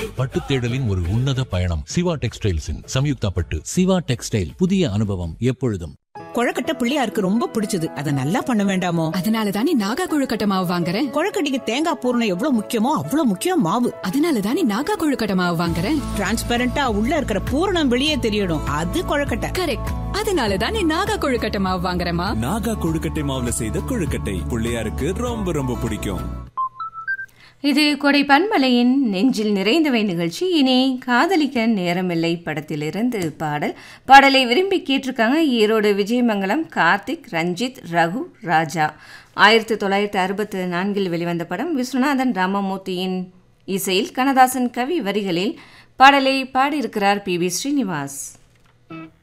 பட்டு தேடலின் ஒரு உன்னத பயணம் சிவா டெக்ஸ்டைல்ஸின் சம்யுக்தா பட்டு சிவா டெக்ஸ்டைல் புதிய அனுபவம் எப்பொழுதும் கொழக்கட்டை பிள்ளையாருக்கு ரொம்ப பிடிச்சது அத நல்லா பண்ண வேண்டாமோ அதனால தானே நாகா கொழுக்கட்டை மாவு வாங்குறேன் கொழக்கட்டைக்கு தேங்காய் பூரணம் எவ்வளவு முக்கியமோ அவ்வளவு முக்கியம் மாவு அதனால தானே நாகா கொழுக்கட்டை மாவு வாங்குறேன் டிரான்ஸ்பெரண்டா உள்ள இருக்கிற பூரணம் வெளியே தெரியணும் அது கொழக்கட்டை கரெக்ட் அதனால தானே நாகா கொழுக்கட்டை மாவு வாங்குறேமா நாகா கொழுக்கட்டை மாவுல செய்த கொழுக்கட்டை பிள்ளையாருக்கு ரொம்ப ரொம்ப பிடிக்கும் இது கொடை பன்மலையின் நெஞ்சில் நிறைந்தவை நிகழ்ச்சி இனி காதலிக்க நேரமில்லை படத்திலிருந்து பாடல் பாடலை விரும்பி கேட்டிருக்காங்க ஈரோடு விஜயமங்கலம் கார்த்திக் ரஞ்சித் ரகு ராஜா ஆயிரத்தி தொள்ளாயிரத்தி அறுபத்தி நான்கில் வெளிவந்த படம் விஸ்வநாதன் ராமமூர்த்தியின் இசையில் கண்ணதாசன் கவி வரிகளில் பாடலை பாடியிருக்கிறார் பி வி ஸ்ரீனிவாஸ்